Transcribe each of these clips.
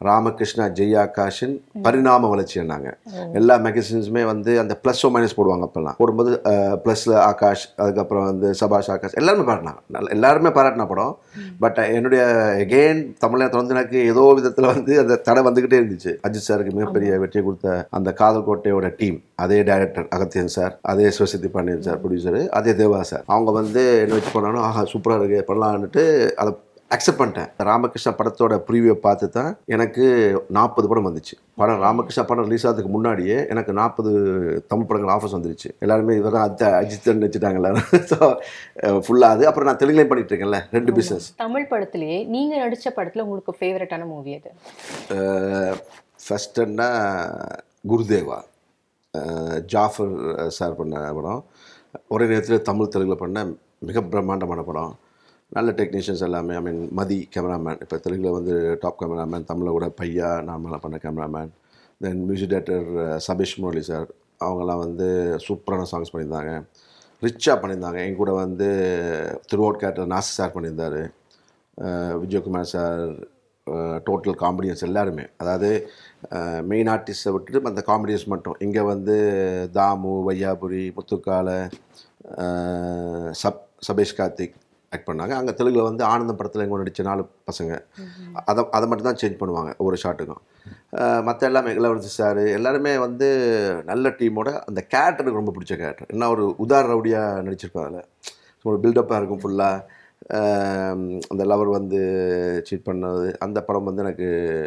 ராமகிருஷ்ணா ஜெய் ஆகாஷின் பரிணாம வளர்ச்சின்னாங்க எல்லா மேகசின்ஸுமே வந்து அந்த ப்ளஸ் ஓ மைனஸ் போடுவாங்க அப்போல்லாம் போடும்போது ப்ளஸில் ஆகாஷ் அதுக்கப்புறம் வந்து சபாஷ் ஆகாஷ் எல்லாருமே பாராட்டினாங்க நல்ல- எல்லாருமே பாராட்டின படம் பட் என்னுடைய எகெயின் தமிழை தொடர்ந்து எனக்கு ஏதோ விதத்தில் வந்து அந்த தடை வந்துக்கிட்டே இருந்துச்சு அஜித் சாருக்கு மிகப்பெரிய வெற்றியை கொடுத்த அந்த காதல் கோட்டையோட டீம் அதே டைரக்டர் அகத்தியன் சார் அதே சிவசக்தி பாண்டியன் சார் ப்ரொடியூசர் அதே தேவா சார் அவங்க வந்து என்ன வச்சு பண்ணாலும் ஆஹா சூப்பராக இருக்கு பண்ணலான்னுட்டு அதை அக்செப்ட் பண்ணிட்டேன் ராமகிருஷ்ணா படத்தோட ப்ரீவியூ பார்த்து தான் எனக்கு நாற்பது படம் வந்துச்சு படம் ராமகிருஷ்ணா படம் ரிலீஸ் ஆகிறதுக்கு முன்னாடியே எனக்கு நாற்பது தமிழ் படங்கள் ஆஃபர்ஸ் வந்துருச்சு எல்லாருமே இவதான் அத்த அஜித்தன் வச்சுட்டாங்கல்ல ஸோ ஃபுல்லாக அது அப்புறம் நான் தெலுங்குலையும் பண்ணிட்டு இருக்கேன்ல ரெண்டு பிஸ்னஸ் தமிழ் படத்திலேயே நீங்க நடிச்ச படத்துல உங்களுக்கு ஃபேவரட்டான மூவி அது ஃபஸ்ட்டுன்னா குருதேவா அஹ் ஜாஃபர் சார் பண்ண படம் ஒரே நேரத்தில் தமிழ் தெலுங்கில் பண்ண மிக பிரம்மாண்டமான படம் நல்ல டெக்னீஷியன்ஸ் எல்லாமே ஐ மீன் மதி கேமராமேன் இப்போ தெலுங்கில் வந்து டாப் கேமராமேன் தமிழில் கூட பையா நார்மலாக பண்ண cameraman then music director Sabesh Murali sir அவங்கெல்லாம் வந்து சூப்பரான சாங்ஸ் பண்ணியிருந்தாங்க ரிச்சாக பண்ணியிருந்தாங்க என் கூட வந்து திருவோட் கேரக்டர் நாசி சார் பண்ணியிருந்தார் விஜயகுமார் சார் டோட்டல் காமெடியன்ஸ் எல்லாருமே அதாவது மெயின் ஆர்டிஸ்ட்டை விட்டுட்டு அந்த காமெடியன்ஸ் மட்டும் இங்கே வந்து தாமு வையாபுரி முத்துக்கால அஹ், சப் சபேஷ் கார்த்திக் ஆக்ட் பண்ணாங்க அங்கே தெலுங்கில் வந்து ஆனந்தம் படத்தில் எங்கே நடித்த நாலு பசங்க அதை அதை மட்டும் தான் சேஞ்ச் பண்ணுவாங்க ஒவ்வொரு ஷாட்டுக்கும் மற்ற எல்லாமே இளவரசி சார் எல்லாருமே வந்து நல்ல டீமோட அந்த கேரக்டர் எனக்கு ரொம்ப பிடிச்ச கேரக்டர் என்ன ஒரு உதார ரவுடியாக நடிச்சிருப்பாங்க அதில் ஒரு பில்டப்பாக இருக்கும் ஃபுல்லாக அந்த லவர் வந்து சீட் பண்ணது அந்த படம் வந்து எனக்கு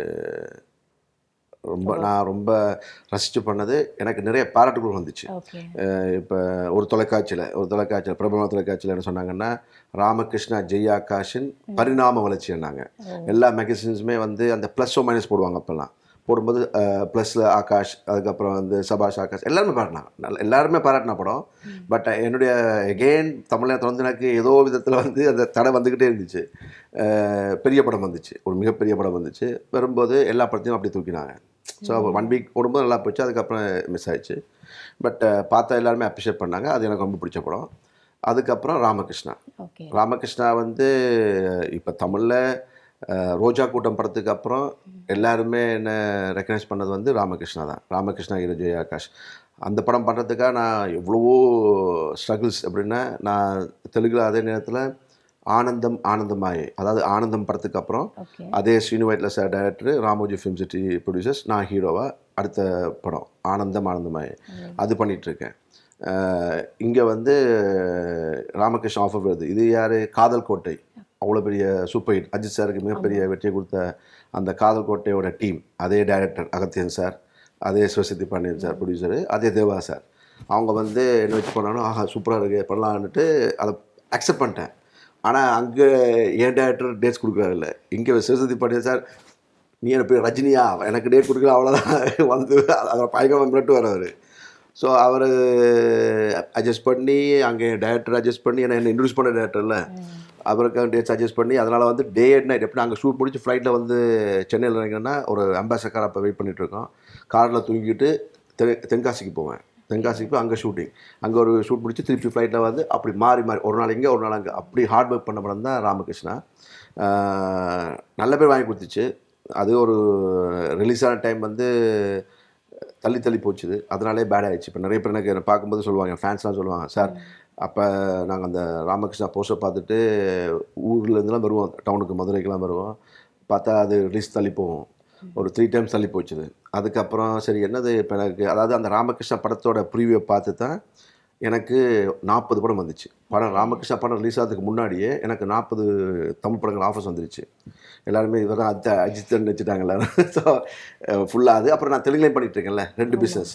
ரொம்ப நான் ரொம்ப ரசித்து பண்ணது எனக்கு நிறைய பாராட்டுகள் வந்துச்சு ஓகே இப்போ ஒரு தொலைக்காட்சியில் ஒரு தொலைக்காட்சியில் பிரபல தொலைக்காட்சியில் என்ன சொன்னாங்கன்னா ராமகிருஷ்ணா ஜெய் ஆகாஷின் பரிணாம வளர்ச்சின்னாங்க எல்லா மேகசின்ஸுமே வந்து அந்த ப்ளஸ் ஓ மைனஸ் போடுவாங்க அப்போல்லாம் போடும்போது ப்ளஸில் ஆகாஷ் அதுக்கப்புறம் வந்து சபாஷ் ஆகாஷ் எல்லாருமே பாராட்டினாங்க நல்ல எல்லாருமே பாராட்டின படம் பட் என்னுடைய எகெயின் தமிழை தொடர்ந்து எனக்கு ஏதோ விதத்தில் வந்து அந்த தடை வந்துக்கிட்டே இருந்துச்சு அஹ் பெரிய படம் வந்துச்சு ஒரு மிகப்பெரிய படம் வந்துச்சு வரும்போது எல்லா படத்தையும் அப்படி தூக்கினாங்க ஸோ ஒன் வீக் ஓடும்போது நல்லா போச்சு அதுக்கப்புறம் மிஸ் ஆயிடுச்சு பட் பார்த்தா எல்லாருமே அப்ரிஷியேட் பண்ணாங்க அது எனக்கு ரொம்ப பிடிச்ச படம் அதுக்கப்புறம் ராமகிருஷ்ணா ஓகே ராமகிருஷ்ணா வந்து இப்போ தமிழில் ரோஜா கூட்டம் படத்துக்கு அப்புறம் எல்லாருமே என்ன ரெக்கக்னைஸ் பண்ணது வந்து ராமகிருஷ்ணா தான் ராமகிருஷ்ணா ஹீரோ ஜெய ஆகாஷ் அந்த படம் பண்ணுறதுக்காக நான் எவ்வளவோ ஸ்ட்ரகிள்ஸ் அப்படின்னா நான் தெலுங்கில் அதே நேரத்தில் ஆனந்தம் ஆனந்தமாயே அதாவது ஆனந்தம் படத்துக்கு அப்புறம் ஓகே அதே Srinu Vaitla sir director Ramoji film city producers நான் ஹீரோவா அடுத்த படம் ஆனந்தம் ஆனந்தமாயே அது பண்ணிட்டு இருக்கேன் இங்கே வந்து ராமகிருஷ்ண ஆஃபர் வருது இது யார் காதல் கோட்டை அவ்வளோ பெரிய சூப்பர் ஹிட் அஜித் சாருக்கு மிகப்பெரிய வெற்றியை கொடுத்த அந்த காதல் கோட்டையோட டீம் அதே டைரக்டர் அகத்தியன் சார் அதே சிவசக்தி பாண்டியன் சார் ப்ரொடியூசர் அதே தேவா சார் அவங்க வந்து என்ன வச்சு பண்ணாலும் ஆஹா சூப்பராக இருக்கு பண்ணலான்னுட்டு அதை அக்செப்ட் பண்ணிட்டேன் ஆனால் அங்கே ஏன் டேரக்டர் டேட்ஸ் கொடுக்குறாருல்ல இங்கே சிவசக்தி பாண்டியன் சார் நீ என்ன போய் ரஜினியா எனக்கு டேட் கொடுக்கல அவ்வளோதான் வந்து அவரை பயங்கரமாக மிரட்டு வரவர் ஸோ அவர் அட்ஜஸ்ட் பண்ணி அங்கே டேரக்டர் அட்ஜஸ்ட் பண்ணி என்ன இன்ட்ரடியூஸ் பண்ண டேரக்டர்ல அவருக்கு டேட்ஸ் அட்ஜஸ்ட் பண்ணி அதனால் வந்து டே அண்ட் நைட் எப்படி அங்கே ஷூட் முடிச்சு ஃப்ளைட்டில் வந்து சென்னையில் இறங்கினா ஒரு அம்பாசடர் அப்போ வெயிட் பண்ணிட்டு இருக்கோம் காரில் தூங்கிட்டு தெ தென்காசிக்கு போவேன் தென்காசிக்கு போய் அங்கே ஷூட்டிங் அங்கே ஒரு ஷூட் முடிச்சு திருப்பி ஃப்ளைட்டில் வந்து அப்படி மாறி மாறி ஒரு நாள் இங்கே ஒரு நாள் அங்கே அப்படி ஹார்ட் ஒர்க் பண்ண படம் தான் ராமகிருஷ்ணா ஆஹ் நல்ல பேர் வாங்கி கொடுத்துச்சு அது ஒரு ரிலீஸ் ஆன டைம் வந்து தள்ளி தள்ளி போச்சுது அதனாலே பேட் ஆயிடுச்சு இப்போ நிறைய பேர் எனக்கு என்னை பார்க்கும்போது சொல்லுவாங்க ஃபேன்ஸ்லாம் சொல்லுவாங்க சார் அப்போ நாங்கள் அந்த ராமகிருஷ்ணா போஸ்டர் பார்த்துட்டு ஊர்ல இருந்துலாம் வருவோம் டவுனுக்கு மதுரைக்கெலாம் வருவோம் பார்த்தா அது ரிலீஸ் தள்ளி போகும் ஒரு த்ரீ டைம்ஸ் தள்ளி போச்சுது அதுக்கப்புறம் சரி என்னது இப்போ எனக்கு அதாவது அந்த ராமகிருஷ்ணா படத்தோட ப்ரீவியூ பார்த்து தான் எனக்கு நாற்பது படம் வந்துச்சு படம் ராமகிருஷ்ணா படம் ரிலீஸ் ஆகிறதுக்கு முன்னாடியே எனக்கு நாற்பது தமிழ் படங்கள் ஆஃபர்ஸ் வந்துருச்சு எல்லாருமே இவதான் அத்த அஜித்தன் வச்சுட்டாங்கல்ல ஸோ ஃபுல்லாக அது அப்புறம் நான் தெலுங்குலையும் பண்ணிட்டு இருக்கேன்ல ரெண்டு பிஸ்னஸ்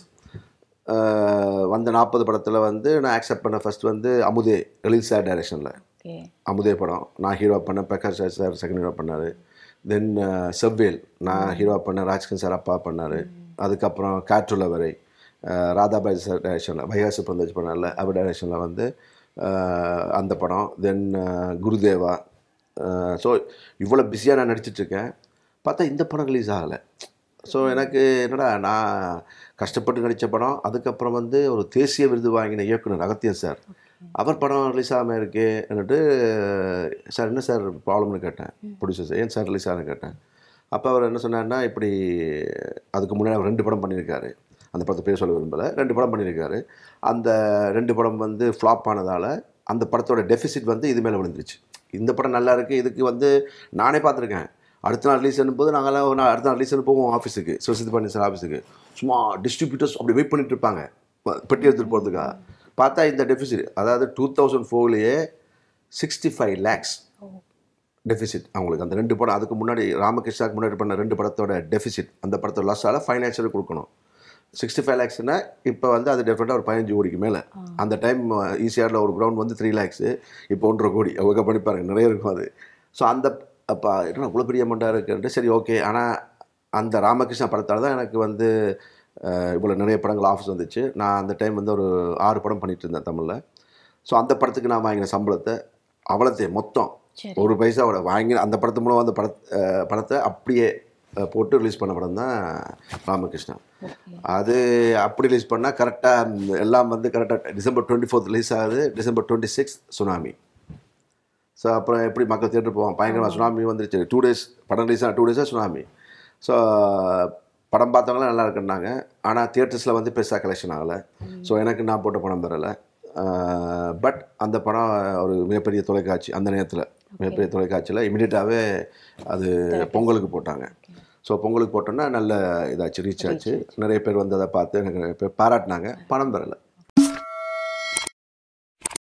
வந்த நாற்பது படத்தில் வந்து நான் அக்செப்ட் பண்ண ஃபர்ஸ்ட் வந்து அமுதே எழில் சார் டைரக்ஷனில் ஓகே அமுதே படம் நான் ஹீரோ பண்ணேன் Prakash Raj sir second hero பண்ணார் தென் செவ்வேல் நான் ஹீரோ பண்ணேன் ராஜ்கன் சார் அப்பா பண்ணார் அதுக்கப்புறம் காற்றுள்ள வரை அஹ், ராதாபாய் சார் டைரக்ஷனில் வைகாசு பிரந்தேஜ் பண்ணார்ல அவர் டைரக்ஷனில் வந்து அஹ், அந்த படம் தென் குருதேவா ஸோ இவ்வளோ பிஸியாக நான் நடிச்சிட்ருக்கேன் பார்த்தா இந்த படம் ரிலீஸ் ஆகலை ஸோ எனக்கு என்னடா நான் கஷ்டப்பட்டு நடித்த படம் அதுக்கப்புறம் வந்து ஒரு தேசிய விருது வாங்கின இயக்குனர் அகத்தியன் சார் அவர் படம் ரிலீஸ் ஆகாமல் இருக்கேன்னுட்டு சார் என்ன சார் ப்ராப்ளம்னு கேட்டேன் ப்ரொடியூசர் சார் ஏன் சார் ரிலீஸ் ஆகுன்னு கேட்டேன் அப்போ அவர் என்ன சொன்னார்னா இப்படி அதுக்கு முன்னாடி அவர் ரெண்டு படம் பண்ணியிருக்காரு அந்த படத்தை பேர் சொல்ல விரும்பலை ரெண்டு படம் பண்ணியிருக்காரு அந்த ரெண்டு படம் வந்து ஃப்ளாப் ஆனதால் அந்த படத்தோட டெஃபிசிட் வந்து இது மேலே விழுந்துருச்சு இந்த படம் நல்லா இருக்குது இதுக்கு வந்து நானே பார்த்துருக்கேன் அடுத்த நாள் ரிலீஸ் போது நாங்கள்லாம் ஒரு நாள் அடுத்த நாள் ரிலீஸ் போவோம் ஆஃபீஸுக்கு சிவசித் பண்ணி சார் ஆஃபீஸுக்கு சும்மா டிஸ்ட்ரிபியூட்டர்ஸ் அப்படி வெயிட் பண்ணிட்டு இருப்பாங்க ப- பெட்டி எடுத்துகிட்டு போகிறதுக்காக பார்த்தா இந்த டெஃபிசிட் அதாவது டூ தௌசண்ட் ஃபோர்லேயே சிக்ஸ்டி ஃபைவ் லேக்ஸ் டெஃபிசிட் அவங்களுக்கு அந்த ரெண்டு படம் அதுக்கு முன்னாடி ராமகிருஷ்ணாக்கு முன்னாடி பண்ண ரெண்டு படத்தோட டெஃபிசிட் அந்த படத்தோட லாஸால் ஃபைனான்ஷியல் கொடுக்கணும் சிக்ஸ்டி ஃபைவ் லேக்ஸ்னா இப்போ வந்து அது டெஃபினட்டாக ஒரு பதினஞ்சு கோடிக்கு மேலே அந்த டைம் ஈசிஆரில் ஒரு கிரவுண்ட் வந்து த்ரீ லேக்ஸு இப்போ ஒன்றரை கோடி அவங்க பண்ணி பாருங்க நிறைய இருக்கும் அது ஸோ அந்த அப்போ என்ன இவ்வளோ பெரிய அமௌண்ட்டாக இருக்குன்ட்டு சரி ஓகே ஆனால் அந்த ராமகிருஷ்ணா படத்தால் தான் எனக்கு வந்து அஹ், இவ்வளோ நிறைய படங்கள் ஆஃபீஸ் வந்துச்சு நான் அந்த டைம் வந்து ஒரு ஆறு படம் பண்ணிட்டு இருந்தேன் தமிழில் ஸோ அந்த படத்துக்கு நான் வாங்கின சம்பளத்தை அவ்வளோத்தையும் மொத்தம் சரி ஒரு பைசாவோட வாங்கி அந்த படத்து மூலம் அந்த பட அஹ் படத்தை அப்படியே அஹ், போட்டு ரிலீஸ் பண்ண படம் தான் ராமகிருஷ்ணா ஓகே அது அப்படி ரிலீஸ் பண்ணால் கரெக்டாக எல்லாம் வந்து கரெக்டாக டிசம்பர் டுவெண்ட்டி ஃபோர்த் ரிலீஸ் ஆகுது December twenty six tsunami so அப்புறம் எப்படி மக்கள் தேட்டர் போவாங்க பயங்கரமாக சுனாமி வந்துருச்சு டூ டேஸ் படம் ரிலீஸ் ஆன டூ டேஸாக சுனாமி ஸோ படம் பார்த்தவங்களாம் நல்லா இருக்குன்னாங்க ஆனால் தியேட்டர்ஸில் வந்து பெருசாக கலெக்ஷன் ஆகலை ஸோ எனக்கு நான் போட்ட படம் வரலை பட் அந்த படம் ஒரு மிகப்பெரிய தொலைக்காட்சி அந்த நேரத்தில் மிகப்பெரிய தொலைக்காட்சியில் இமிடியட்டாகவே அது பொங்கலுக்கு போட்டாங்க ஸோ பொங்கலுக்கு போட்டோன்னா நல்ல இதாச்சு ரீச் ஆச்சு நிறைய பேர் வந்து அதை பார்த்து எனக்கு நிறைய பேர் பாராட்டினாங்க பணம் பெறலை